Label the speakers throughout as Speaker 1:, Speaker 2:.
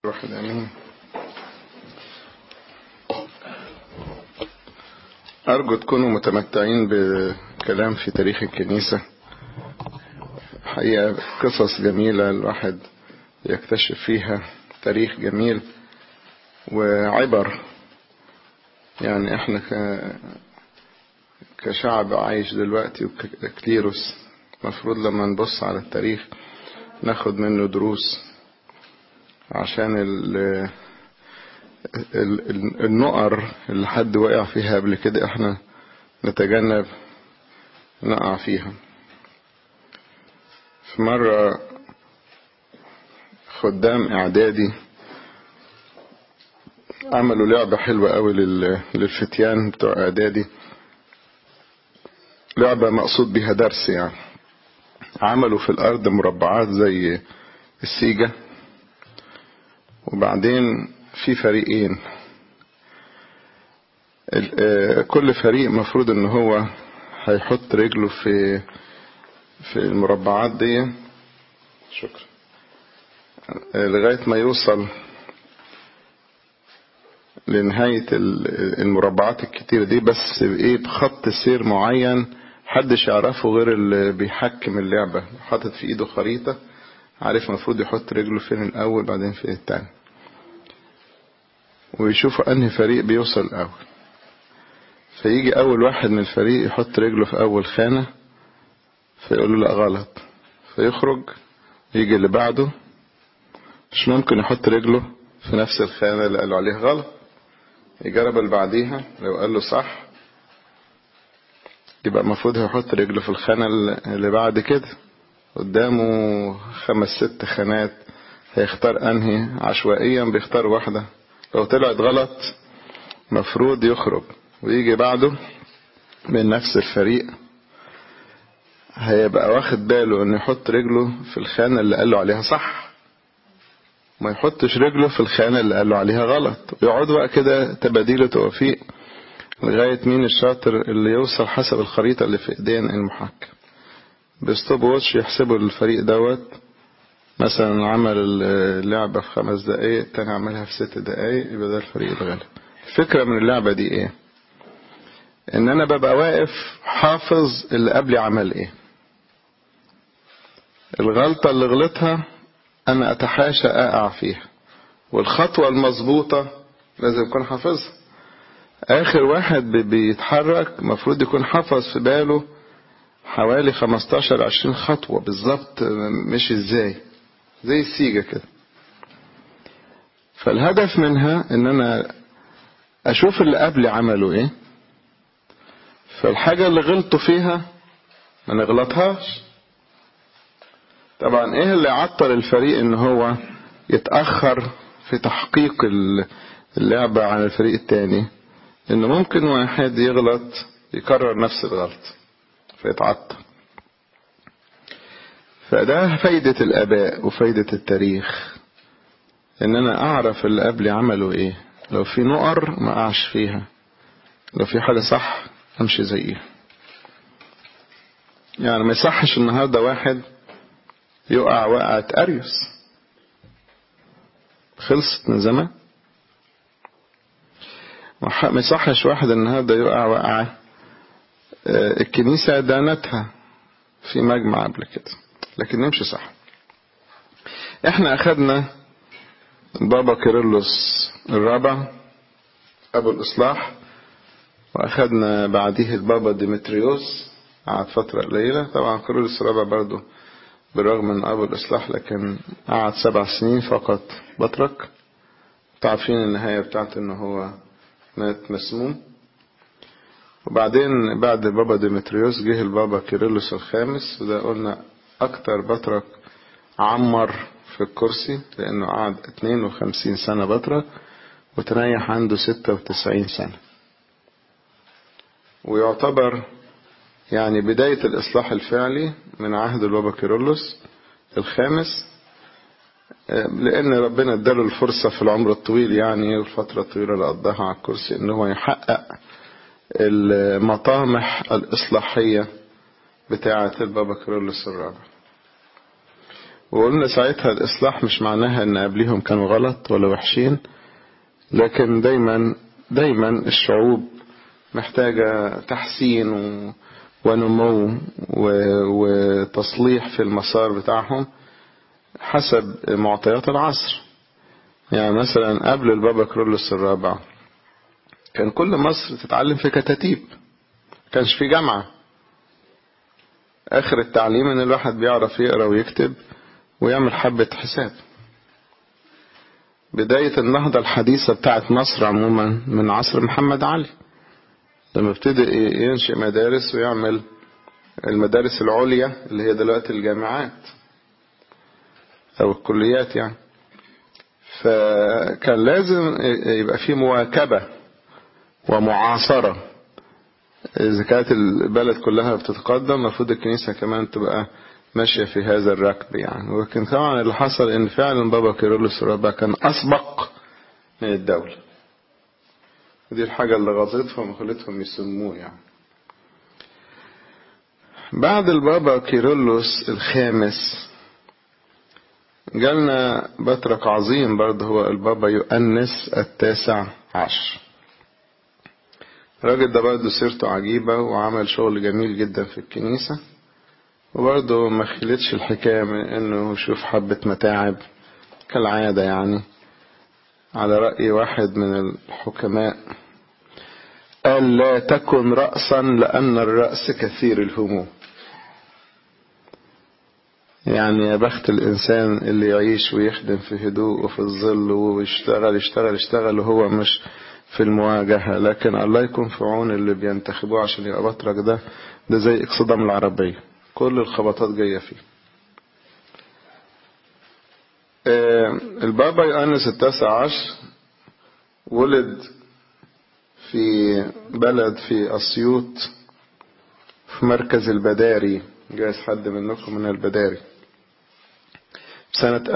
Speaker 1: روح الأمين أرجو تكونوا متمتعين بكلام في تاريخ الكنيسة حقيقة قصص جميلة الواحد يكتشف فيها تاريخ جميل وعبر يعني احنا ك... كشعب عايش دلوقتي وكليروس مفروض لما نبص على التاريخ ناخد منه دروس عشان ال ال النقر اللي حد وقع فيها قبل كده احنا نتجنب نقع فيها في مرة خدام اعدادي عملوا لعبة حلوة قوي للفتيان بتوع اعدادي لعبة مقصود بها درس يعني عملوا في الارض مربعات زي السيجة وبعدين في فريقين كل فريق مفروض ان هو هيحط رجله في في المربعات دي شكرا لغاية ما يوصل لنهاية المربعات الكتير دي بس ايه بخط سير معين محدش يعرفه غير اللي بيحكم اللعبة حاطط في ايده خريطة عارف المفروض يحط رجله فين الاول بعدين فين التاني ويشوفوا انهي فريق بيوصل الاول فيجي اول واحد من الفريق يحط رجله في اول خانة فيقول له لا غلط فيخرج يجي اللي بعده مش ممكن يحط رجله في نفس الخانة اللي قالوا عليها غلط يجرب اللي بعديها لو قال له صح يبقى المفروض هيحط رجله في الخانة اللي بعد كده قدامه خمس ست خانات هيختار انهي عشوائيا بيختار واحدة لو طلعت غلط مفروض يخرج ويجي بعده من نفس الفريق هيبقى واخد باله انه يحط رجله في الخانة اللي قال له عليها صح ما يحطش رجله في الخانة اللي قال له عليها غلط يقعد بقى كده تباديل توفيق لغاية مين الشاطر اللي يوصل حسب الخريطة اللي في ايدين المحكم بستوب واتش يحسبوا الفريق دوت مثلا عمل اللعبة في خمس دقايق التاني عملها في ست دقايق يبقى ده الفريق الغالب الفكرة من اللعبة دي ايه ان انا ببقى واقف حافظ اللي قبلي عمل ايه الغلطة اللي غلطها انا اتحاشى اقع فيها والخطوة المظبوطة لازم يكون حافظها اخر واحد بيتحرك مفروض يكون حافظ في باله حوالي 15 20 خطوة بالظبط مش ازاي زي السيجة كده فالهدف منها ان انا اشوف اللي قبلي عملوا ايه فالحاجة اللي غلطوا فيها ما نغلطهاش طبعا ايه اللي عطل الفريق ان هو يتأخر في تحقيق اللعبة عن الفريق التاني ان ممكن واحد يغلط يكرر نفس الغلط فيتعطل فده فايدة الآباء وفايدة التاريخ إن أنا أعرف اللي قبلي عملوا إيه لو في نقر ما أقعش فيها لو في حاجة صح أمشي زيها يعني ما يصحش النهاردة واحد يقع وقعة أريوس خلصت من زمان ما يصحش واحد النهاردة يقع وقعة الكنيسة دانتها في مجمع قبل كده لكن نمشي صح احنا اخدنا بابا كيرلس الرابع ابو الاصلاح واخدنا بعديه البابا ديمتريوس قعد فترة قليلة طبعا كيرلس الرابع برضو بالرغم من ابو الاصلاح لكن قعد سبع سنين فقط بطرك تعرفين النهاية بتاعته ان هو مات مسموم وبعدين بعد بابا ديمتريوس جه البابا كيرلس الخامس وده قلنا أكتر بطرك عمر في الكرسي لأنه قعد 52 سنة بطرك وتريح عنده 96 سنة ويعتبر يعني بداية الإصلاح الفعلي من عهد البابا كيرلس الخامس لأن ربنا اداله الفرصة في العمر الطويل يعني والفترة الطويلة اللي قضاها على الكرسي إن هو يحقق المطامح الإصلاحية بتاعة البابا كيرلس الرابع وقلنا ساعتها الإصلاح مش معناها إن قبليهم كانوا غلط ولا وحشين لكن دايما دايما الشعوب محتاجة تحسين و... ونمو و... وتصليح في المسار بتاعهم حسب معطيات العصر يعني مثلا قبل البابا كرولوس الرابع كان كل مصر تتعلم في كتاتيب كانش في جامعة آخر التعليم إن الواحد بيعرف يقرأ ويكتب ويعمل حبة حساب بداية النهضة الحديثة بتاعت مصر عموما من عصر محمد علي لما ابتدى ينشئ مدارس ويعمل المدارس العليا اللي هي دلوقتي الجامعات أو الكليات يعني فكان لازم يبقى في مواكبة ومعاصرة إذا كانت البلد كلها بتتقدم المفروض الكنيسة كمان تبقى ماشية في هذا الركب يعني ولكن طبعا اللي حصل إن فعلا بابا كيرلس الرابع كان أسبق من الدولة ودي الحاجة اللي غضتهم وخلتهم يسموه يعني بعد البابا كيرلس الخامس جالنا بطرك عظيم برضه هو البابا يؤنس التاسع عشر الراجل ده برضه سيرته عجيبة وعمل شغل جميل جدا في الكنيسة وبرضه ما خلتش الحكاية من انه يشوف حبة متاعب كالعادة يعني على رأي واحد من الحكماء قال لا تكن رأسا لأن الرأس كثير الهموم يعني يا بخت الإنسان اللي يعيش ويخدم في هدوء وفي الظل ويشتغل يشتغل يشتغل وهو مش في المواجهة لكن الله يكون في عون اللي بينتخبوه عشان يبقى بطرك ده ده زي اقصدام العربية كل الخبطات جاية فيه البابا يؤنس التاسع عشر ولد في بلد في أسيوط في مركز البداري جايز حد منكم من البداري سنة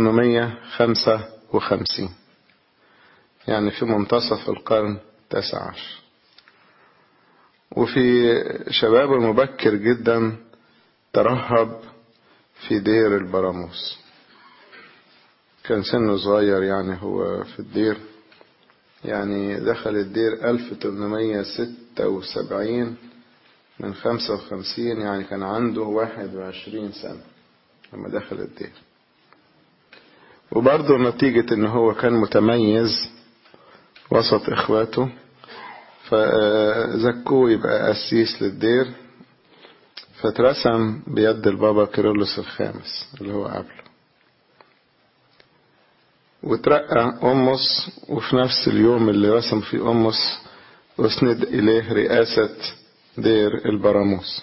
Speaker 1: 1855 يعني في منتصف القرن التاسع عشر وفي شبابه المبكر جدا ترهب في دير البراموس كان سنه صغير يعني هو في الدير يعني دخل الدير 1876 من 55 يعني كان عنده 21 سنة لما دخل الدير وبرضه نتيجة ان هو كان متميز وسط اخواته فزكوه يبقى قسيس للدير فاترسم بيد البابا كيرلس الخامس اللي هو قبله وترقى أمس وفي نفس اليوم اللي رسم فيه أمس أسند إليه رئاسة دير البراموس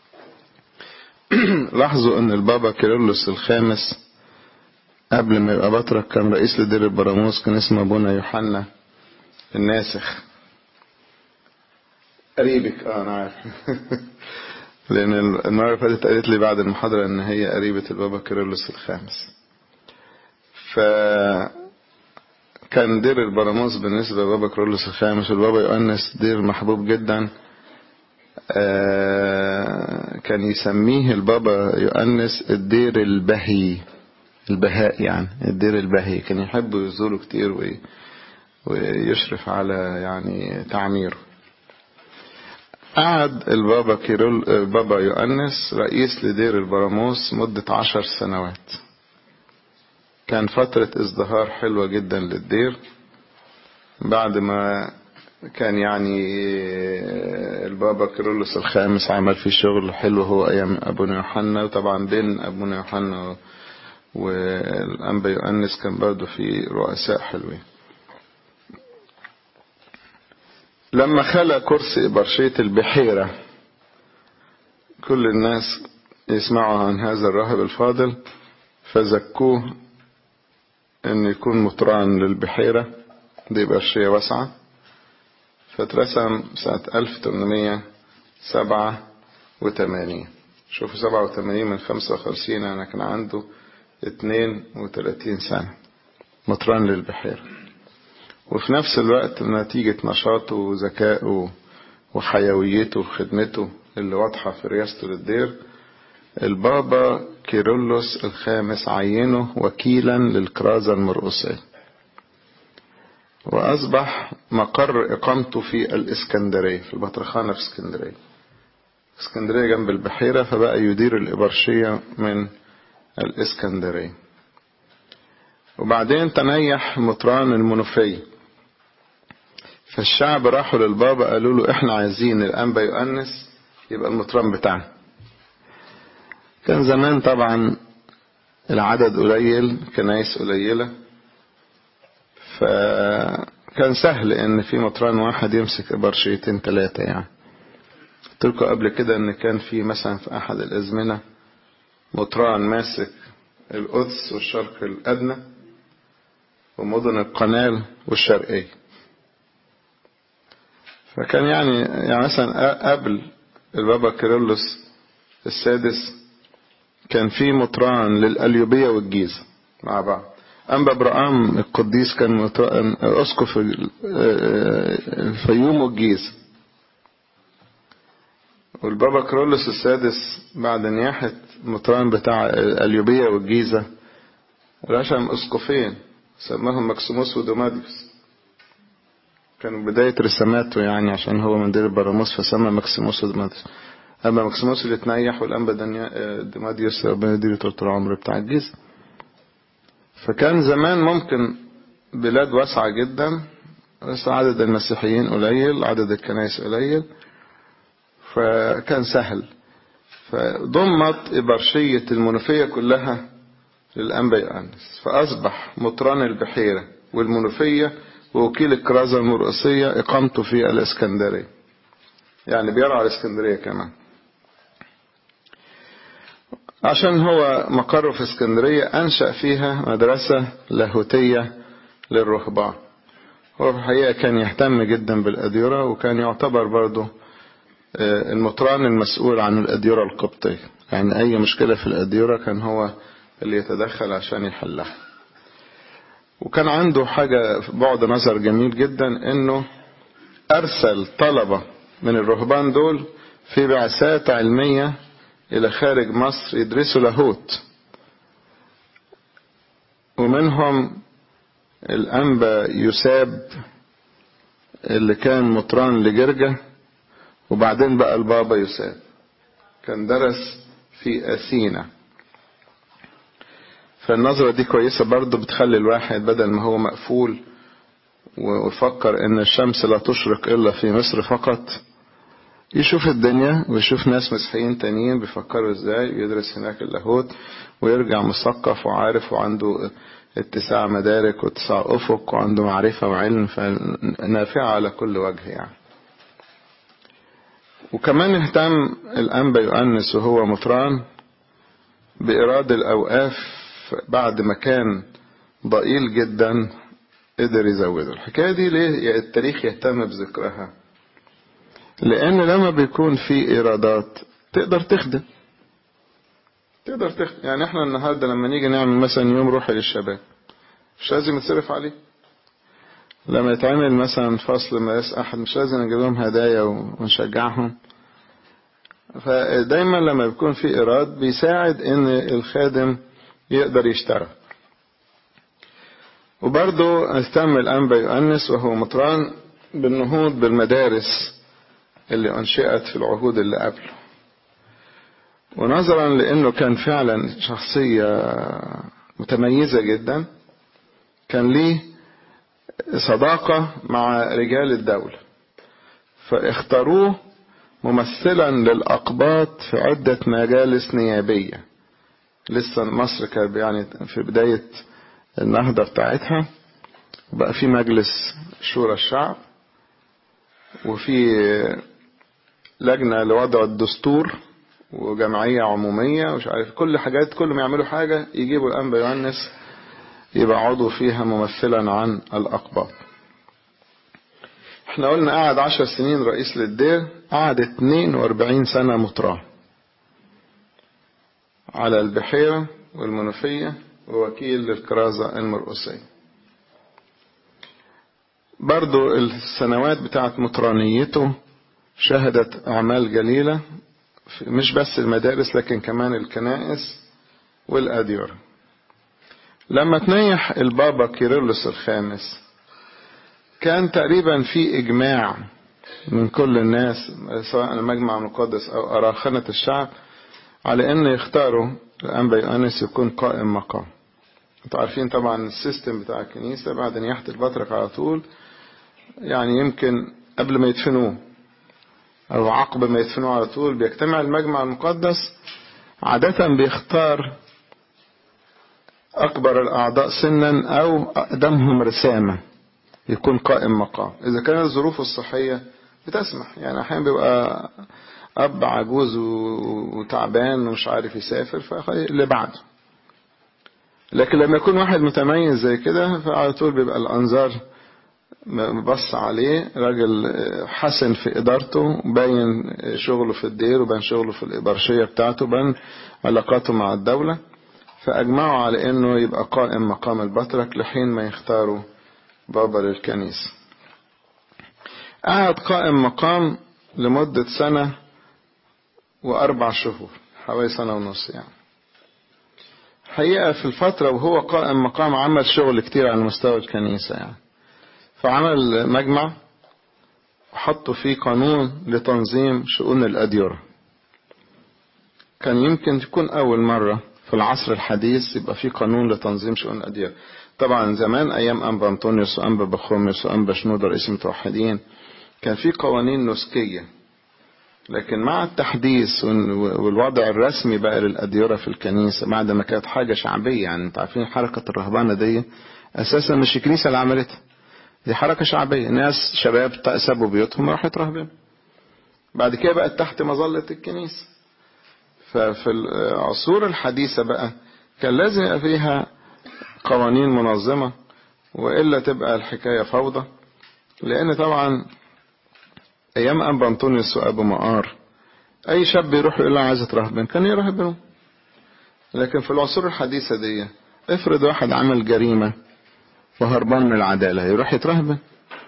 Speaker 1: لاحظوا أن البابا كيرلس الخامس قبل ما يبقى بطرك كان رئيس لدير البراموس كان اسمه أبونا يوحنا الناسخ قريبك اه انا عارف لان المره اللي فاتت قالت لي بعد المحاضره ان هي قريبه البابا كيرلس الخامس ف كان دير البراموس بالنسبه لبابا كيرلس الخامس والبابا يؤنس دير محبوب جدا كان يسميه البابا يؤنس الدير البهي البهاء يعني الدير البهي كان يحبوا يزوروا كتير وي ويشرف على يعني تعميره قعد البابا كيرول البابا يؤنس رئيس لدير البراموس مدة عشر سنوات كان فترة ازدهار حلوة جدا للدير بعد ما كان يعني البابا كيرلس الخامس عمل فيه شغل حلو هو ايام ابونا يوحنا وطبعا بين ابونا يوحنا والانبا يؤنس كان برضه في رؤساء حلوين لما خلى كرسي إبرشية البحيرة كل الناس يسمعوا عن هذا الراهب الفاضل فزكوه ان يكون مطران للبحيرة دي برشية واسعة فاترسم سنة 1887 شوفوا 87 من 55 انا كان عنده 32 سنة مطران للبحيرة وفي نفس الوقت نتيجة نشاطه وذكائه وحيويته وخدمته اللي واضحة في رئاسته للدير البابا كيرلس الخامس عينه وكيلا للكرازة المرقسية وأصبح مقر إقامته في الإسكندرية في البطرخانة في اسكندرية اسكندرية جنب البحيرة فبقى يدير الإبرشية من الإسكندرية وبعدين تنيح مطران المنوفية فالشعب راحوا للبابا قالوا له احنا عايزين الأنبا يؤنس يبقى المطران بتاعنا كان زمان طبعا العدد قليل كنايس قليلة فكان سهل ان في مطران واحد يمسك برشيتين ثلاثة يعني قلت لكم قبل كده ان كان في مثلا في احد الازمنة مطران ماسك القدس والشرق الادنى ومدن القنال والشرقية فكان يعني يعني مثلا قبل البابا كيرلس السادس كان في مطران للأليوبية والجيزة مع بعض أنبا برقام القديس كان مطران أسقف الفيوم والجيزة والبابا كرولوس السادس بعد نياحة مطران بتاع الأليوبية والجيزة رشم أسقفين سماهم مكسيموس ودوماديوس كان بداية رساماته يعني عشان هو من دير البراموس فسمى مكسيموس ودوماديوس أما مكسيموس اللي تنيح والأنبا ديماديوس ربنا يديله طول العمر بتاع الجيزة فكان زمان ممكن بلاد واسعة جدا بس عدد المسيحيين قليل عدد الكنائس قليل فكان سهل فضمت إبرشية المنوفية كلها للأنبا يؤنس فأصبح مطران البحيرة والمنوفية ووكيل الكرازة المرقسية إقامته في الإسكندرية يعني بيرعى الإسكندرية كمان عشان هو مقره في اسكندرية أنشأ فيها مدرسة لاهوتية للرهبان هو في الحقيقة كان يهتم جدا بالأديرة وكان يعتبر برضه المطران المسؤول عن الأديرة القبطية يعني أي مشكلة في الأديرة كان هو اللي يتدخل عشان يحلها وكان عنده حاجة بعد نظر جميل جدا انه ارسل طلبة من الرهبان دول في بعثات علمية الى خارج مصر يدرسوا لاهوت ومنهم الانبا يساب اللي كان مطران لجرجة وبعدين بقى البابا يساب كان درس في أثينا فالنظرة دي كويسة برضه بتخلي الواحد بدل ما هو مقفول ويفكر ان الشمس لا تشرق الا في مصر فقط يشوف الدنيا ويشوف ناس مسيحيين تانيين بيفكروا ازاي ويدرس هناك اللاهوت ويرجع مثقف وعارف وعنده اتساع مدارك واتساع افق وعنده معرفة وعلم فنافعة على كل وجه يعني وكمان اهتم الأنبا يؤنس وهو مطران بإيراد الأوقاف بعد ما كان ضئيل جدا قدر يزوده الحكاية دي ليه التاريخ يهتم بذكرها لأن لما بيكون في إيرادات تقدر تخدم تقدر تخدم يعني احنا النهاردة لما نيجي نعمل مثلا يوم روحي للشباب مش لازم يتصرف عليه لما يتعمل مثلا فصل مقاس أحد مش لازم نجيب لهم هدايا ونشجعهم فدايما لما بيكون في إيراد بيساعد إن الخادم يقدر يشتغل وبرضه اهتم الأنبا يؤنس وهو مطران بالنهوض بالمدارس اللي أنشئت في العهود اللي قبله ونظرا لأنه كان فعلا شخصية متميزة جدا كان ليه صداقة مع رجال الدولة فاختاروه ممثلا للأقباط في عدة مجالس نيابية لسه مصر كانت يعني في بداية النهضة بتاعتها بقى في مجلس شورى الشعب وفي لجنة لوضع الدستور وجمعية عمومية ومش عارف كل حاجات كل ما يعملوا حاجة يجيبوا الأنبا يونس يبقى عضو فيها ممثلا عن الأقباط احنا قلنا قعد عشر سنين رئيس للدير قعد 42 سنة مطران على البحيرة والمنوفية ووكيل للكرازة المرقسية برضو السنوات بتاعت مطرانيته شهدت أعمال جليلة مش بس المدارس لكن كمان الكنائس والأديرة لما تنيح البابا كيرلس الخامس كان تقريبا في إجماع من كل الناس سواء المجمع المقدس أو أراخنة الشعب على أن يختاروا الأنبا يؤنس يكون قائم مقام انتوا عارفين طبعا السيستم بتاع الكنيسة بعد نياحة البطرك على طول يعني يمكن قبل ما يدفنوه أو عقب ما يدفنوه على طول بيجتمع المجمع المقدس عادة بيختار أكبر الأعضاء سنا أو أقدمهم رسامة يكون قائم مقام إذا كانت الظروف الصحية بتسمح يعني أحيانا بيبقى أب عجوز وتعبان ومش عارف يسافر فاللي بعده لكن لما يكون واحد متميز زي كده فعلى طول بيبقى الأنظار بص عليه راجل حسن في إدارته باين شغله في الدير وبان شغله في الإبرشية بتاعته بان علاقاته مع الدولة فأجمعوا على أنه يبقى قائم مقام البطرك لحين ما يختاروا بابا للكنيسة قعد قائم مقام لمدة سنة وأربع شهور حوالي سنة ونص يعني حقيقة في الفترة وهو قائم مقام عمل شغل كتير على مستوى الكنيسة يعني فعمل مجمع وحطوا فيه قانون لتنظيم شؤون الأديرة كان يمكن تكون أول مرة في العصر الحديث يبقى في قانون لتنظيم شؤون الأديرة طبعا زمان أيام أنبا أنطونيوس وأنبا بخوميوس وأنبا شنودة رئيس المتوحدين كان في قوانين نسكية لكن مع التحديث والوضع الرسمي بقى للأديرة في الكنيسة بعد ما كانت حاجة شعبية يعني انت عارفين حركة الرهبانة دي أساسا مش الكنيسة اللي عملتها دي حركة شعبية ناس شباب سابوا بيوتهم راحوا يترهبنوا بعد كده بقت تحت مظلة الكنيسة ففي العصور الحديثة بقى كان لازم يبقى فيها قوانين منظمة وإلا تبقى الحكاية فوضى لأن طبعا أيام أبا أنطونيوس وأبو مقار أي شاب يروح يقول له عايز أترهبن كان يرهبنه لكن في العصور الحديثة دي افرض واحد عمل جريمة وهربان من العدالة يروح يترهبن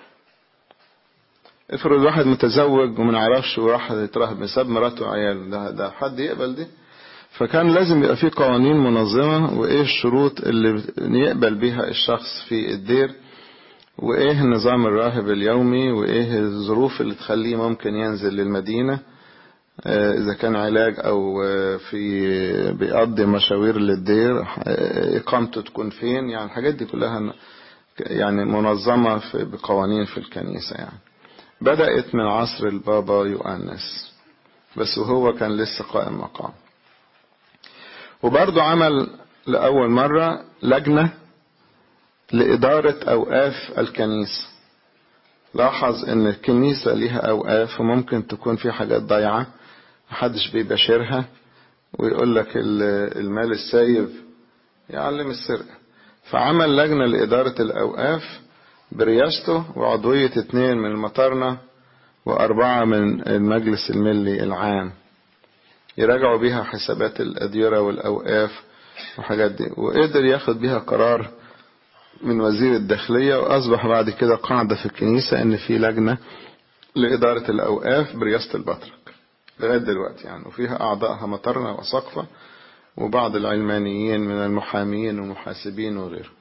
Speaker 1: افرض واحد متزوج وما نعرفش وراح يترهبن ساب مراته وعياله ده, ده حد يقبل دي فكان لازم يبقى في قوانين منظمة وايه الشروط اللي يقبل بيها الشخص في الدير وايه نظام الراهب اليومي وايه الظروف اللي تخليه ممكن ينزل للمدينة اذا كان علاج او في بيقضي مشاوير للدير اقامته تكون فين يعني الحاجات دي كلها يعني منظمة بقوانين في الكنيسة يعني بدأت من عصر البابا يؤنس بس وهو كان لسه قائم مقام وبرضه عمل لأول مرة لجنة لإدارة أوقاف الكنيسة لاحظ ان الكنيسة ليها أوقاف وممكن تكون في حاجات ضايعة محدش بيباشرها ويقول لك المال السايب يعلم السرقة فعمل لجنة لإدارة الأوقاف برياسته وعضوية اتنين من المطارنة وأربعة من المجلس الملي العام يراجعوا بيها حسابات الأديرة والأوقاف وحاجات دي وقدر ياخد بيها قرار من وزير الداخلية وأصبح بعد كده قاعدة في الكنيسة إن في لجنة لإدارة الأوقاف برئاسة البطرك لغاية دلوقتي يعني وفيها أعضائها مطرنة وسقفة وبعض العلمانيين من المحامين والمحاسبين وغيره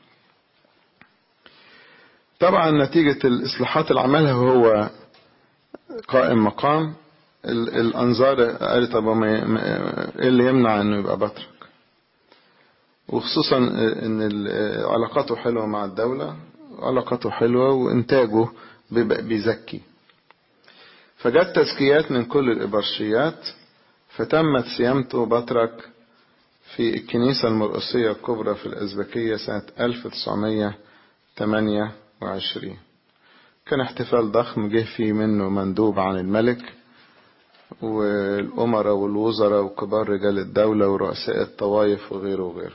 Speaker 1: طبعا نتيجة الإصلاحات اللي عملها هو قائم مقام الأنظار قالت طب ايه اللي يمنع انه يبقى بطرك وخصوصا ان علاقاته حلوة مع الدولة علاقاته حلوة وانتاجه بيزكي فجت تزكيات من كل الإبرشيات فتمت صيامته بطرك في الكنيسة المرقسية الكبرى في الأزبكية سنة 1928 كان احتفال ضخم جه فيه منه مندوب عن الملك والأمراء والوزراء وكبار رجال الدولة ورؤساء الطوائف وغيره وغيره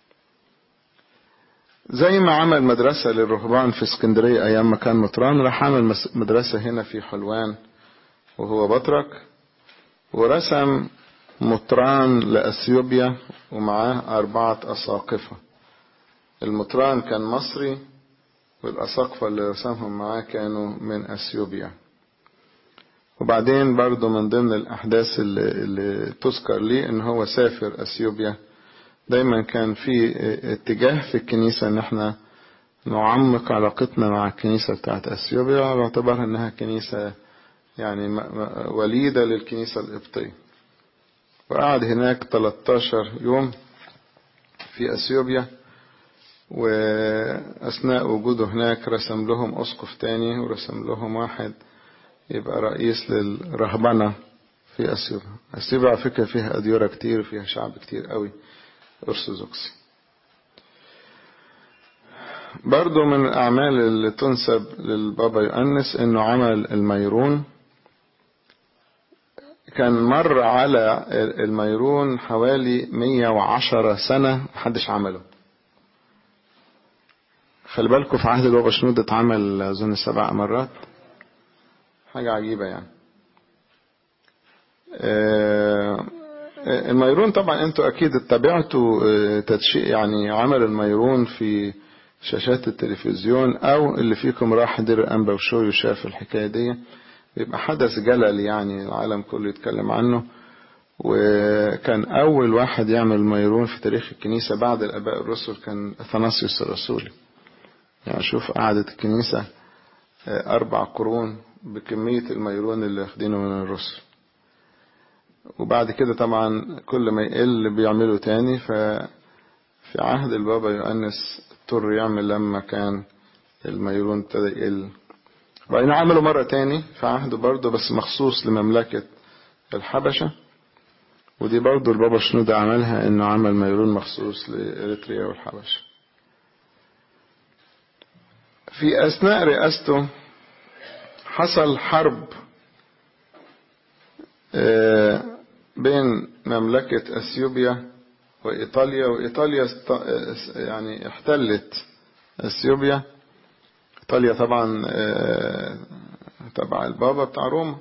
Speaker 1: زي ما عمل مدرسة للرهبان في اسكندرية أيام ما كان مطران راح عمل مدرسة هنا في حلوان وهو بطرك ورسم مطران لأثيوبيا ومعاه أربعة أساقفة المطران كان مصري والأساقفة اللي رسمهم معاه كانوا من أثيوبيا وبعدين برضو من ضمن الأحداث اللي, اللي تذكر لي إن هو سافر أثيوبيا دايما كان في اتجاه في الكنيسة ان احنا نعمق علاقتنا مع الكنيسة بتاعت اثيوبيا باعتبارها انها كنيسة يعني وليدة للكنيسة القبطية وقعد هناك 13 يوم في اثيوبيا واثناء وجوده هناك رسم لهم اسقف تاني ورسم لهم واحد يبقى رئيس للرهبنة في اثيوبيا اثيوبيا على فكرة فيها اديرة كتير وفيها شعب كتير قوي ارثوذكسي برضو من الأعمال اللي تنسب للبابا يؤنس إنه عمل الميرون كان مر على الميرون حوالي 110 سنة محدش عمله خلي بالكم في عهد البابا شنود اتعمل أظن سبع مرات حاجة عجيبة يعني الميرون طبعا انتوا اكيد اتبعتوا تدشيق يعني عمل الميرون في شاشات التلفزيون او اللي فيكم راح دير انبا وشوي وشاف الحكايه دي بيبقى حدث جلل يعني العالم كله يتكلم عنه وكان اول واحد يعمل ميرون في تاريخ الكنيسه بعد الاباء الرسل كان اثناسيوس الرسولي يعني شوف قعدت الكنيسه اربع قرون بكميه الميرون اللي واخدينه من الرسل وبعد كده طبعا كل ما يقل بيعملوا تاني ففي عهد البابا يؤنس اضطر يعمل لما كان الميرون ابتدى يقل وبعدين عملوا مرة تاني في عهده برضه بس مخصوص لمملكة الحبشة ودي برضه البابا شنودة عملها انه عمل ميرون مخصوص لإريتريا والحبشة في أثناء رئاسته حصل حرب بين مملكة أثيوبيا وإيطاليا وإيطاليا يعني احتلت أثيوبيا إيطاليا طبعا تبع البابا بتاع روما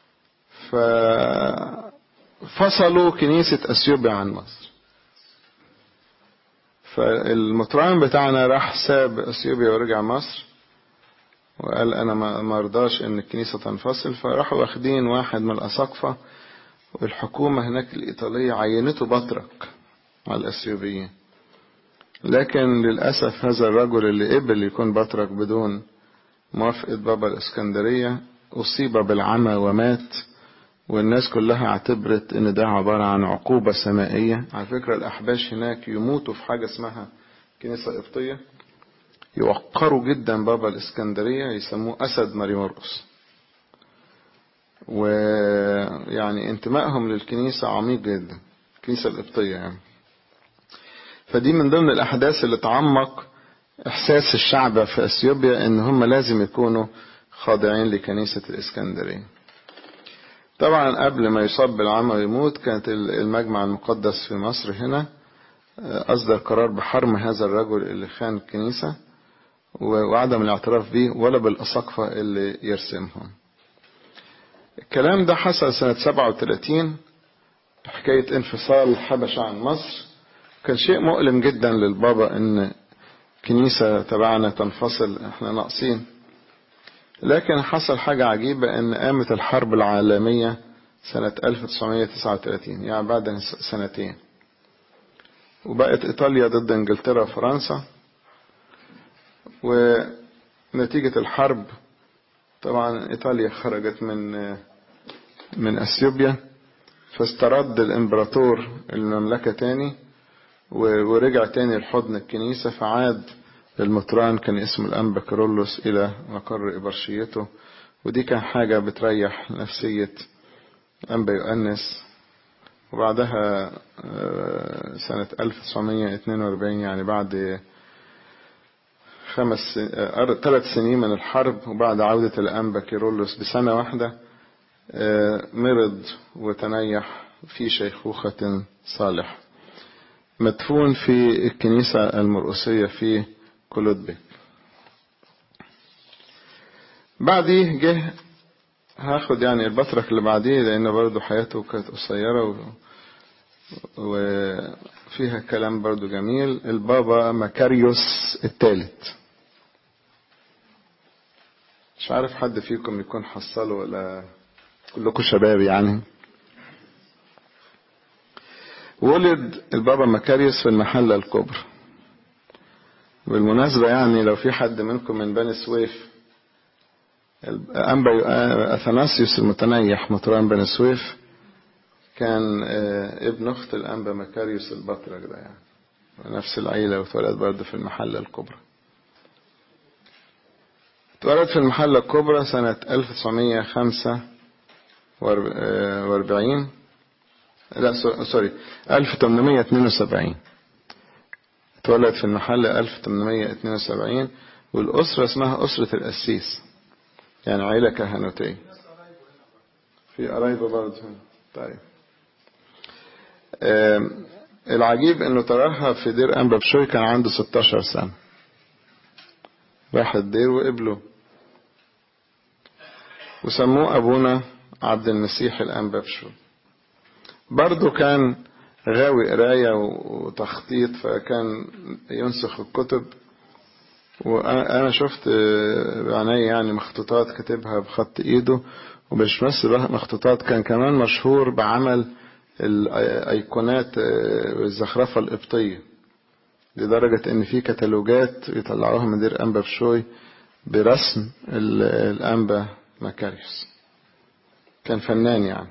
Speaker 1: ففصلوا كنيسة أثيوبيا عن مصر فالمطران بتاعنا راح ساب أثيوبيا ورجع مصر وقال أنا ما رضاش إن الكنيسة تنفصل فراحوا واخدين واحد من الأساقفة والحكومة هناك الإيطالية عينته بطرك على الأثيوبيين لكن للأسف هذا الرجل اللي قبل يكون بطرك بدون موافقة بابا الإسكندرية أصيب بالعمى ومات والناس كلها اعتبرت ان ده عبارة عن عقوبة سمائية على فكرة الأحباش هناك يموتوا في حاجة اسمها كنيسة قبطية يوقروا جدا بابا الإسكندرية يسموه أسد ماري مرقس ويعني انتمائهم للكنيسة عميق جدا الكنيسة القبطية يعني فدي من ضمن الأحداث اللي تعمق إحساس الشعب في أثيوبيا إن هم لازم يكونوا خاضعين لكنيسة الإسكندرية طبعا قبل ما يصاب بالعمى ويموت كانت المجمع المقدس في مصر هنا أصدر قرار بحرم هذا الرجل اللي خان الكنيسة وعدم الاعتراف به ولا بالأساقفة اللي يرسمهم الكلام ده حصل سنة 37 حكاية انفصال الحبشة عن مصر كان شيء مؤلم جدا للبابا ان كنيسة تبعنا تنفصل احنا ناقصين لكن حصل حاجة عجيبة ان قامت الحرب العالمية سنة 1939 يعني بعد سنتين وبقت ايطاليا ضد انجلترا وفرنسا ونتيجة الحرب طبعا ايطاليا خرجت من من اثيوبيا فاسترد الامبراطور المملكة تاني ورجع تاني لحضن الكنيسة فعاد المطران كان اسمه الأنبا كارولوس إلى مقر إبرشيته ودي كان حاجة بتريح نفسية أنبا يؤنس وبعدها سنة 1942 يعني بعد خمس ثلاث سنين من الحرب وبعد عودة الأنبا كيرولوس بسنة واحدة مرض وتنيح في شيخوخة صالح مدفون في الكنيسة المرقسية في كولودبيك بعديه جه هاخد يعني البطرك اللي بعديه لأن برضو حياته كانت قصيرة و... وفيها كلام برضو جميل البابا مكاريوس الثالث مش عارف حد فيكم يكون حصله ولا كلكم شباب يعني ولد البابا مكاريوس في المحلة الكبرى بالمناسبة يعني لو في حد منكم من بني سويف أنبا أثناسيوس المتنيح مطران بني سويف كان ابن أخت الأنبا مكاريوس البطرك ده يعني نفس العيلة واتولد برضه في المحلة الكبرى اتولد في المحلة الكبرى سنة 1945 لا سوري 1872 اتولد في المحلة 1872 والأسرة اسمها أسرة القسيس يعني عيلة كهنوتية في قرايبه برضه طيب العجيب انه تراها في دير انبا بشوي كان عنده 16 سنة راح الدير وقبله وسموه ابونا عبد المسيح الانبا بشوي برضه كان غاوي قراية وتخطيط فكان ينسخ الكتب وأنا شفت بعناية يعني مخطوطات كاتبها بخط إيده ومش بس مخطوطات كان كمان مشهور بعمل الأيقونات والزخرفة القبطية لدرجة إن في كتالوجات يطلعوها من دير أنبا بشوي برسم الأنبا مكاريوس كان فنان يعني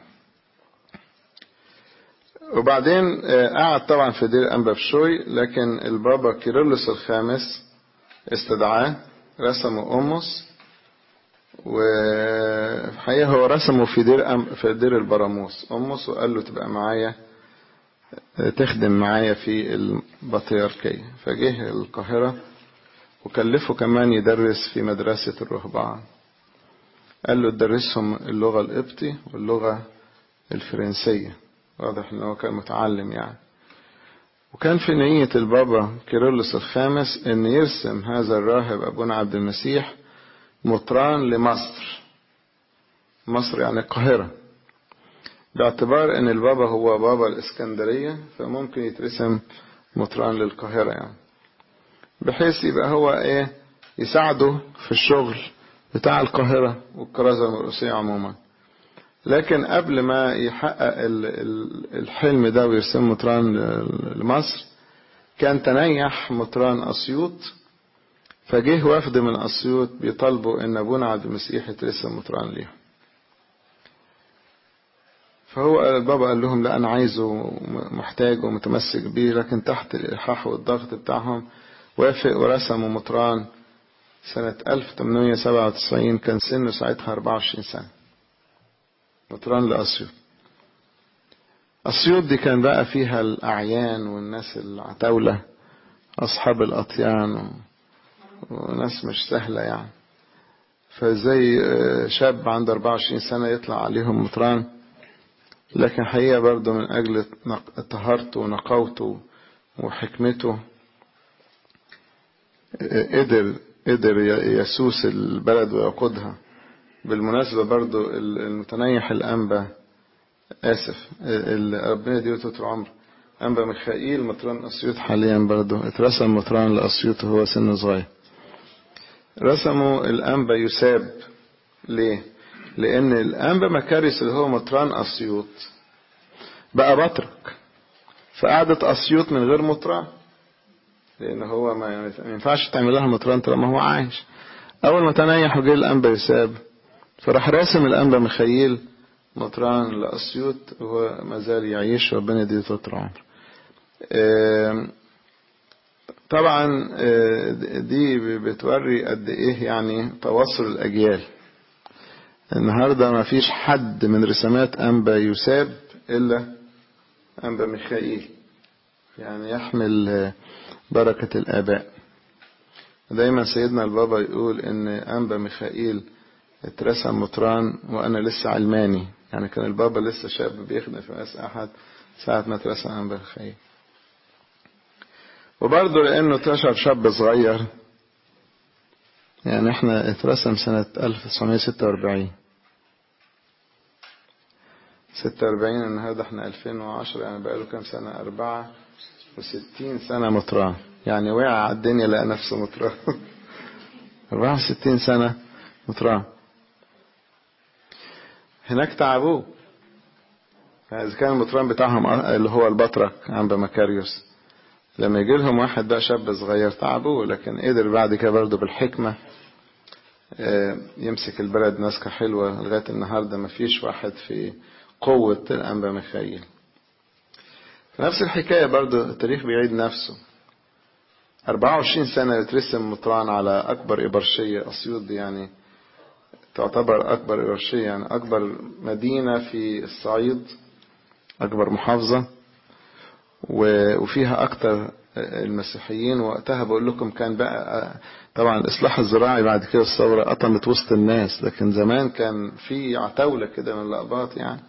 Speaker 1: وبعدين قعد طبعا في دير أنبا بشوي لكن البابا كيرلس الخامس استدعاه رسمه أمس وحقيقة هو رسمه في دير أم في دير البراموس أمس وقال له تبقى معايا تخدم معايا في البطيركية فجه القاهرة وكلفه كمان يدرس في مدرسة الرهبان قال له تدرسهم اللغة القبطي واللغة الفرنسية واضح ان هو كان متعلم يعني وكان في نية البابا كيرلس الخامس ان يرسم هذا الراهب ابونا عبد المسيح مطران لمصر مصر يعني القاهرة باعتبار ان البابا هو بابا الاسكندرية فممكن يترسم مطران للقاهرة يعني بحيث يبقى هو ايه يساعده في الشغل بتاع القاهرة والكرازة الرئيسية عموما لكن قبل ما يحقق الحلم ده ويرسم مطران لمصر كان تنيح مطران أسيوط فجه وفد من أسيوط بيطالبوا إن أبونا عبد المسيح يترسم مطران ليهم فهو البابا قال لهم لا أنا عايزه محتاج ومتمسك بيه لكن تحت الإلحاح والضغط بتاعهم وافق ورسموا مطران سنة 1897 كان سنه ساعتها 24 سنة مطران لأسيوط أسيوط دي كان بقى فيها الأعيان والناس العتاولة أصحاب الأطيان وناس مش سهلة يعني فزي شاب عنده 24 سنة يطلع عليهم مطران لكن حقيقة برضه من أجل طهارته ونقاوته وحكمته قدر قدر يسوس البلد ويقودها بالمناسبة برضو المتنيح الأنبا آسف ربنا يديله طول العمر أنبا ميخائيل مطران أسيوط حاليا برضو اترسم مطران لأسيوط وهو سن صغير رسموا الأنبا يساب ليه؟ لأن الأنبا مكاريس اللي هو مطران أسيوط بقى بطرك فقعدت أسيوط من غير مطران لأن هو ما ينفعش تعمل لها مطران طالما هو عايش أول ما تنيح وجه الأنبا يساب فراح راسم الأنبا مخيل مطران لأسيوط وهو ما زال يعيش ربنا يديه طول العمر طبعا دي بتوري قد ايه يعني تواصل الاجيال النهارده ما فيش حد من رسامات انبا يساب الا انبا ميخائيل يعني يحمل بركة الآباء دايما سيدنا البابا يقول ان انبا ميخائيل اترسم مطران وانا لسه علماني يعني كان البابا لسه شاب بيخدم في مقاس احد ساعة ما اترسم انبا ميخائيل وبرضه لانه اترشب شاب صغير يعني احنا اترسم سنة 1946 46 النهارده احنا 2010 يعني بقاله كام سنة أربعة وستين سنة مطران يعني وقع على الدنيا لقى نفسه مطران 64 سنة مطران هناك تعبوه فإذا كان المطران بتاعهم اللي هو البطرك أنبا مكاريوس لما يجي لهم واحد بقى شاب صغير تعبوه لكن قدر بعد كده برضه بالحكمة يمسك البلد ماسكة حلوة لغاية النهاردة ما فيش واحد في قوة الأنبا ميخائيل نفس الحكاية برضه التاريخ بيعيد نفسه 24 سنة يترسم مطران على أكبر إبرشية أسيوط دي يعني تعتبر أكبر إبرشية يعني أكبر مدينة في الصعيد أكبر محافظة وفيها أكتر المسيحيين وقتها بقول لكم كان بقى طبعا الإصلاح الزراعي بعد كده الثورة قطمت وسط الناس لكن زمان كان في عتاولة كده من الأقباط يعني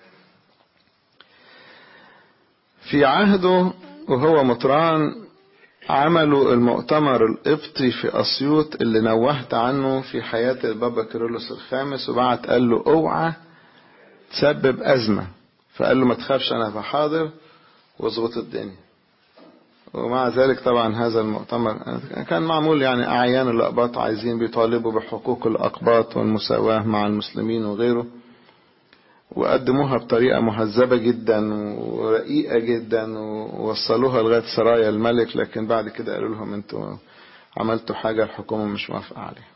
Speaker 1: في عهده وهو مطران عملوا المؤتمر القبطي في أسيوط اللي نوهت عنه في حياة البابا كيرلس الخامس وبعت قال له اوعى تسبب أزمة فقال له ما تخافش أنا بحاضر واظبط الدنيا ومع ذلك طبعا هذا المؤتمر كان معمول يعني أعيان الأقباط عايزين بيطالبوا بحقوق الأقباط والمساواة مع المسلمين وغيره وقدموها بطريقة مهذبة جدا ورقيقة جدا ووصلوها لغاية سرايا الملك لكن بعد كده قالوا لهم انتوا عملتوا حاجة الحكومة مش موافقة عليها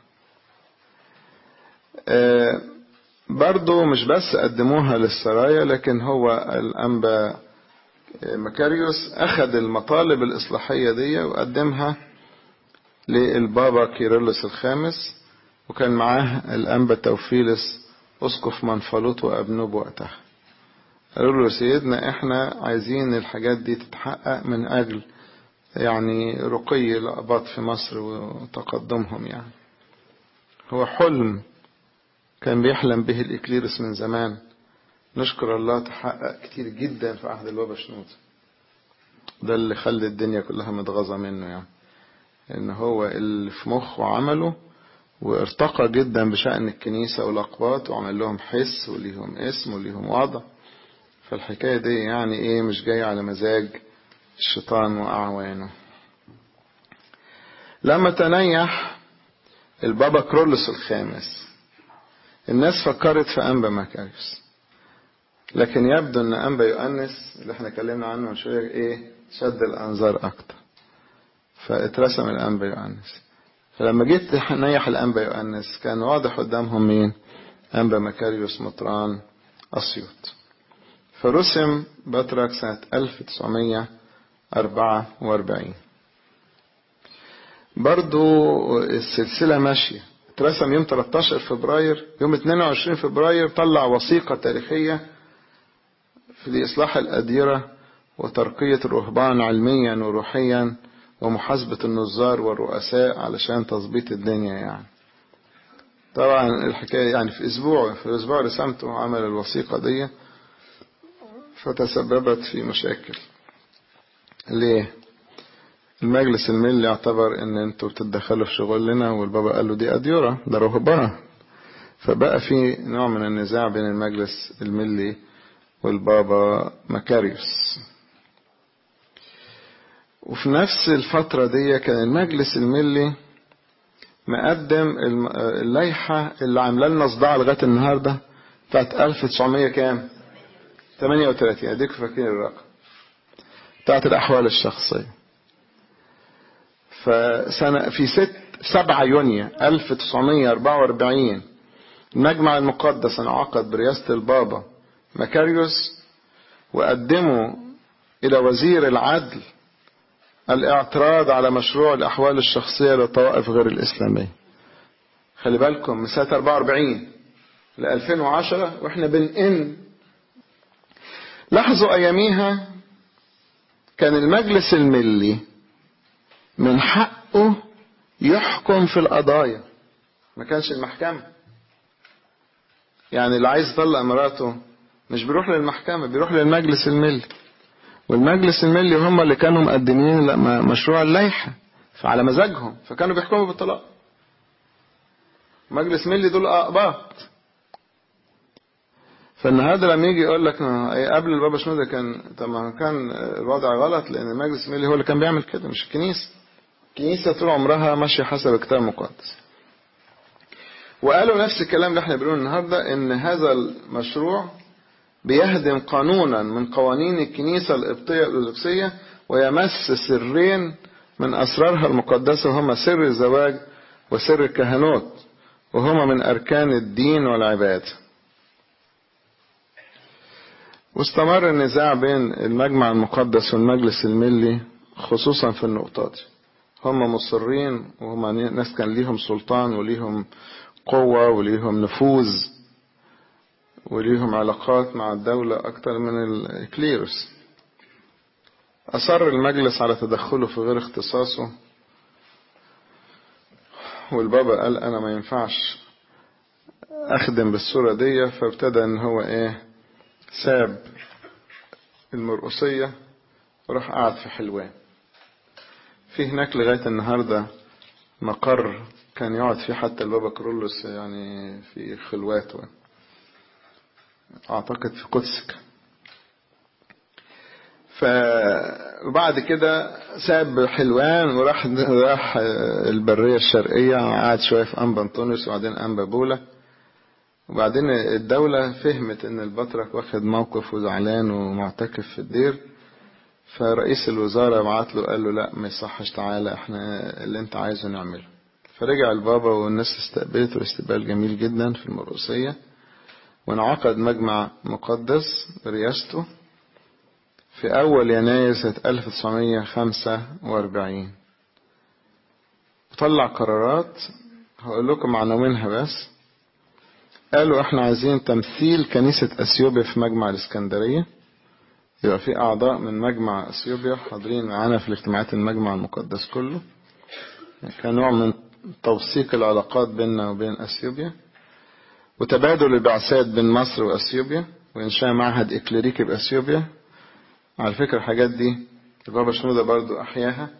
Speaker 1: آه برضو مش بس قدموها للسرايا لكن هو الأنبا مكاريوس أخذ المطالب الإصلاحية دي وقدمها للبابا كيرلس الخامس وكان معاه الأنبا توفيلس أسقف منفلوط وأبنوب وقتها قالوا له سيدنا احنا عايزين الحاجات دي تتحقق من أجل يعني رقي الأقباط في مصر وتقدمهم يعني هو حلم كان بيحلم به الإكليرس من زمان نشكر الله تحقق كتير جدا في عهد البابا شنود ده اللي خلى الدنيا كلها متغاظة منه يعني ان هو اللي في مخه عمله وارتقى جدا بشأن الكنيسة والأقباط وعمل لهم حس وليهم اسم وليهم وضع فالحكاية دي يعني ايه مش جاية على مزاج الشيطان وأعوانه لما تنيح البابا كرولس الخامس الناس فكرت في أنبا مكاريوس لكن يبدو ان أنبا يؤنس اللي احنا اتكلمنا عنه من شوية ايه شد الأنظار أكتر فاترسم الأنبا يؤنس فلما جيت نيح الأنبا يؤنس كان واضح قدامهم مين أنبا مكاريوس مطران أسيوط فرسم بطرك سنة 1944 برضو السلسلة ماشية اترسم يوم 13 فبراير يوم 22 فبراير طلع وثيقة تاريخية في إصلاح الأديرة وترقية الرهبان علميا وروحيا ومحاسبة النظار والرؤساء علشان تظبيط الدنيا يعني طبعا الحكاية يعني في أسبوع في الأسبوع رسمته عمل الوثيقة دي فتسببت في مشاكل ليه المجلس الملي اعتبر ان انتوا بتتدخلوا في شغلنا والبابا قال له دي أديرة ده رهبانة فبقى في نوع من النزاع بين المجلس الملي والبابا مكاريوس وفي نفس الفترة دي كان المجلس الملي مقدم اللائحة اللي عاملة لنا صداع لغاية النهاردة بتاعت 1900 كام؟ 38 اديكم فاكرين الرقم بتاعت الأحوال الشخصية فسنة في ست 7 يونيو 1944 المجمع المقدس انعقد برئاسة البابا مكاريوس وقدموا إلى وزير العدل الاعتراض على مشروع الأحوال الشخصية للطوائف غير الإسلامية خلي بالكم من سنة 44 ل 2010 واحنا بنئن لاحظوا أياميها كان المجلس الملي من حقه يحكم في القضايا ما كانش المحكمة يعني اللي عايز يطلق مراته مش بيروح للمحكمة بيروح للمجلس الملي والمجلس الملي هم اللي كانوا مقدمين مشروع اللائحة فعلى مزاجهم فكانوا بيحكموا بالطلاق مجلس ملي دول أقباط فالنهارده لما يجي يقول لك قبل البابا شنودة كان طبعا كان الوضع غلط لأن المجلس الملي هو اللي كان بيعمل كده مش الكنيسة الكنيسة طول عمرها ماشية حسب الكتاب المقدس وقالوا نفس الكلام اللي احنا بنقوله النهارده ان هذا المشروع بيهدم قانونا من قوانين الكنيسة القبطية الأرثوذكسية ويمس سرين من أسرارها المقدسة وهما سر الزواج وسر الكهنوت وهما من أركان الدين والعبادة واستمر النزاع بين المجمع المقدس والمجلس الملي خصوصا في النقطة دي هم مصرين وهم ناس كان ليهم سلطان وليهم قوة وليهم نفوذ وليهم علاقات مع الدولة أكتر من الكليروس أصر المجلس على تدخله في غير اختصاصه والبابا قال أنا ما ينفعش أخدم بالصورة دي فابتدى إن هو إيه ساب المرقصية وراح قعد في حلوان في هناك لغاية النهاردة مقر كان يقعد فيه حتى البابا كرولوس يعني في خلوات أعتقد في قدسك فبعد كده ساب حلوان وراح راح البرية الشرقية قعد شوية في أنبا أنطونيوس وبعدين أنبا بولا وبعدين الدولة فهمت إن البطرك واخد موقف وزعلان ومعتكف في الدير فرئيس الوزارة بعت له قال له لا ما يصحش تعالى احنا اللي انت عايزه نعمله فرجع البابا والناس استقبلته استقبال جميل جدا في المرقسية وانعقد مجمع مقدس برياسته في أول يناير سنة 1945 وطلع قرارات هقول لكم عناوينها بس قالوا احنا عايزين تمثيل كنيسة أثيوبيا في مجمع الإسكندرية يبقى في أعضاء من مجمع أثيوبيا حاضرين معانا في الاجتماعات المجمع المقدس كله كنوع من توثيق العلاقات بيننا وبين أثيوبيا وتبادل البعثات بين مصر وأثيوبيا وإنشاء معهد إكليريكي بأثيوبيا على فكرة الحاجات دي البابا شنودة برضو أحياها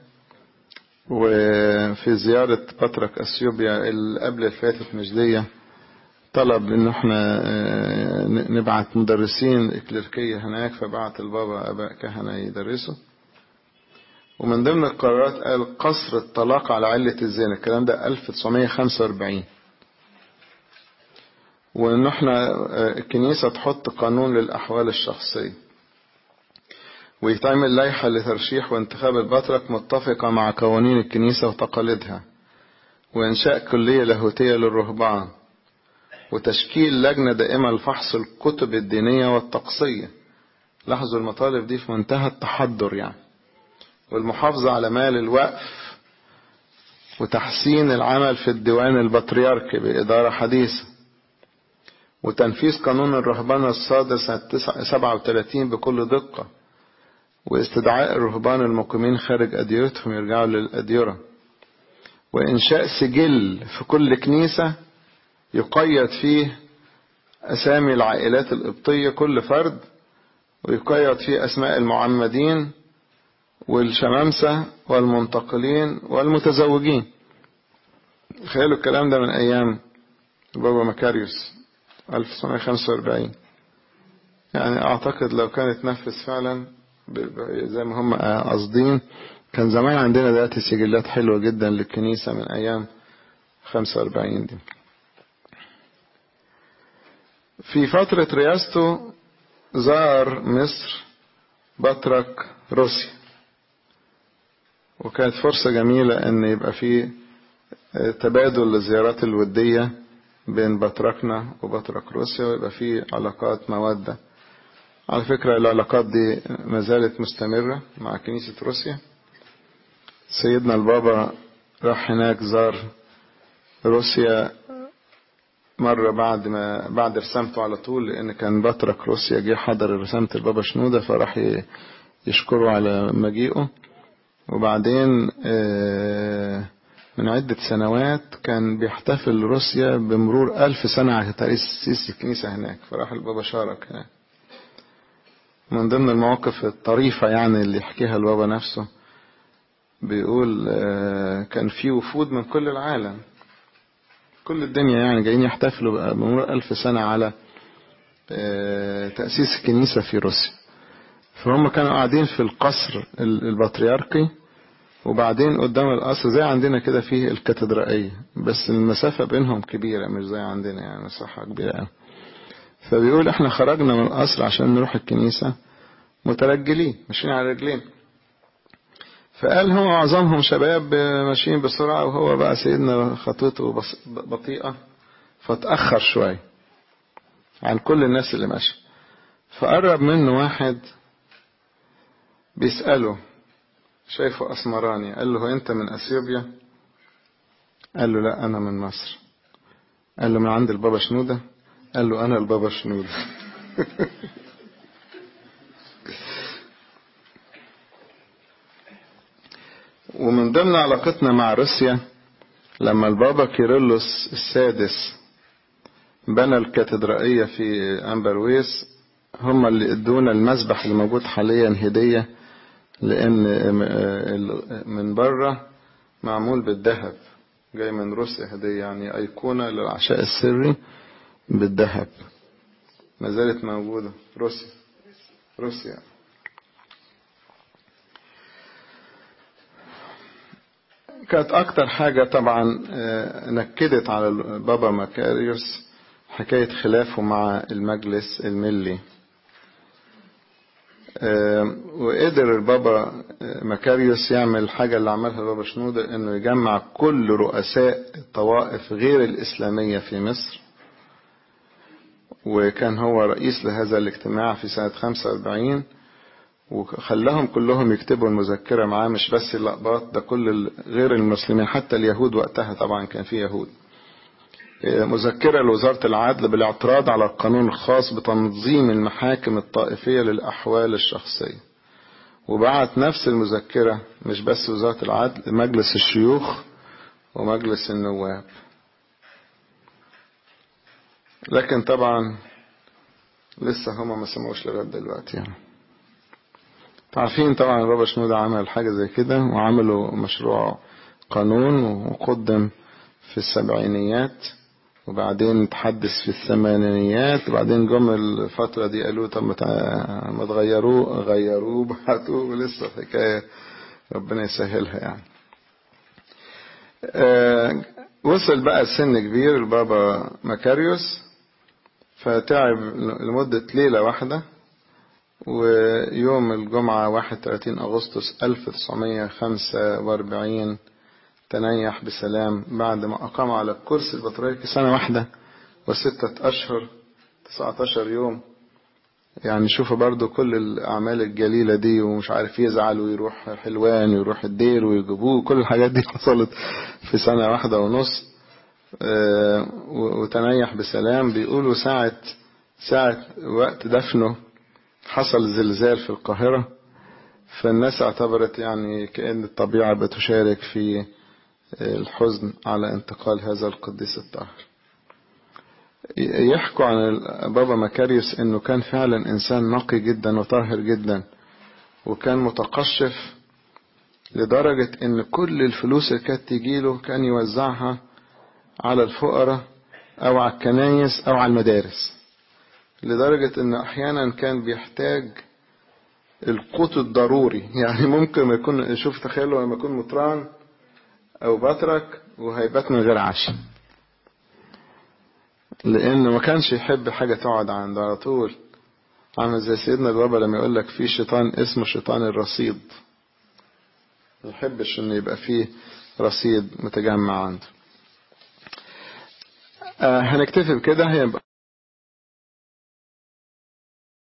Speaker 1: وفي زيارة بطرك أثيوبيا اللي قبل الفاتت مجدية طلب ان احنا نبعت مدرسين اكليركية هناك فبعت البابا اباء كهنة يدرسوا ومن ضمن القرارات قال قصر الطلاق على علة الزنا الكلام ده 1945 وان احنا الكنيسة تحط قانون للاحوال الشخصية ويتعمل لائحة لترشيح وانتخاب البطرك متفقة مع قوانين الكنيسة وتقاليدها وإنشاء كلية لاهوتية للرهبان وتشكيل لجنة دائمة لفحص الكتب الدينية والتقصية لاحظوا المطالب دي في منتهى التحضر يعني والمحافظة على مال الوقف وتحسين العمل في الديوان البطريركي بإدارة حديثة وتنفيذ قانون الرهبنة الصادر سنة 37 بكل دقة واستدعاء الرهبان المقيمين خارج أديرتهم يرجعوا للأديرة وإنشاء سجل في كل كنيسة يقيد فيه أسامي العائلات القبطية كل فرد ويقيد فيه أسماء المعمدين والشمامسة والمنتقلين والمتزوجين تخيلوا الكلام ده من أيام بابا مكاريوس 1945 يعني أعتقد لو كانت نفذ فعلا زي ما هم قاصدين كان زمان عندنا دلوقتي سجلات حلوة جدا للكنيسة من أيام 45 دي في فترة رئاسته زار مصر بطرك روسيا وكانت فرصة جميلة ان يبقى في تبادل للزيارات الودية بين بطركنا وبطرك روسيا ويبقى في علاقات مودة على فكرة العلاقات دي ما زالت مستمرة مع كنيسة روسيا سيدنا البابا راح هناك زار روسيا مرة بعد ما بعد رسامته على طول لأن كان بطرك روسيا جه حضر رسامة البابا شنودة فراح يشكره على مجيئه وبعدين من عدة سنوات كان بيحتفل روسيا بمرور ألف سنة على تأسيس الكنيسة هناك فراح البابا شارك هناك من ضمن المواقف الطريفة يعني اللي يحكيها البابا نفسه بيقول كان في وفود من كل العالم كل الدنيا يعني جايين يحتفلوا بمرور ألف سنة على تأسيس الكنيسة في روسيا فهم كانوا قاعدين في القصر البطريركي وبعدين قدام القصر زي عندنا كده فيه الكاتدرائية بس المسافة بينهم كبيرة مش زي عندنا يعني مساحة كبيرة قوي فبيقول احنا خرجنا من القصر عشان نروح الكنيسة مترجلين ماشيين على رجلين فقال هم معظمهم شباب ماشيين بسرعة وهو بقى سيدنا خطوته بطيئة فتأخر شوية عن كل الناس اللي ماشية فقرب منه واحد بيسأله شايفه أسمراني قال له أنت من أثيوبيا قال له لا أنا من مصر قال له من عند البابا شنودة قال له أنا البابا شنودة ومن ضمن علاقتنا مع روسيا لما البابا كيرلس السادس بنى الكاتدرائية في أمبرويس هم اللي ادونا المسبح اللي موجود حاليا هدية لأن من بره معمول بالذهب جاي من روسيا هدية يعني أيقونة للعشاء السري بالذهب ما زالت موجودة روسيا روسيا كانت أكتر حاجة طبعا نكدت على بابا مكاريوس حكاية خلافه مع المجلس الملي وقدر البابا مكاريوس يعمل الحاجة اللي عملها البابا شنودة انه يجمع كل رؤساء الطوائف غير الإسلامية في مصر وكان هو رئيس لهذا الاجتماع في سنة 45 وخلاهم كلهم يكتبوا المذكرة معاه مش بس اللقبات ده كل غير المسلمين حتى اليهود وقتها طبعا كان في يهود مذكرة لوزارة العدل بالاعتراض على القانون الخاص بتنظيم المحاكم الطائفية للأحوال الشخصية وبعت نفس المذكرة مش بس وزارة العدل مجلس الشيوخ ومجلس النواب لكن طبعا لسه هما ما سمعوش لغاية دلوقتي يعني عارفين طبعا بابا شنودة عمل حاجة زي كده وعملوا مشروع قانون وقدم في السبعينيات وبعدين تحدث في الثمانينيات وبعدين جم الفترة دي قالوا طب ما تغيروه غيروه بعتوه ولسه الحكاية ربنا يسهلها يعني أه وصل بقى سن كبير البابا مكاريوس فتعب لمدة ليلة واحدة ويوم الجمعة 31 أغسطس 1945 تنيح بسلام بعد ما أقام على الكرسي البطريركي سنة واحدة وستة أشهر 19 يوم يعني شوفوا برضو كل الأعمال الجليلة دي ومش عارف يزعل ويروح حلوان ويروح الدير ويجيبوه كل الحاجات دي حصلت في سنة واحدة ونص وتنيح بسلام بيقولوا ساعة ساعة وقت دفنه حصل زلزال في القاهرة فالناس اعتبرت يعني كأن الطبيعة بتشارك في الحزن على انتقال هذا القديس الطاهر يحكوا عن بابا مكاريوس انه كان فعلا انسان نقي جدا وطاهر جدا وكان متقشف لدرجة ان كل الفلوس اللي كانت تجيله كان يوزعها على الفقراء او على الكنايس او على المدارس لدرجة ان احيانا كان بيحتاج القوت الضروري يعني ممكن ما يكون شوف تخيلوا لما يكون مطران او بطرك وهيبات من غير عشاء لانه ما كانش يحب حاجة تقعد عنده على طول عامل زي سيدنا البابا لما يقول لك في شيطان اسمه شيطان الرصيد ما يحبش ان يبقى فيه رصيد متجمع عنده آه هنكتفي بكده هيبقى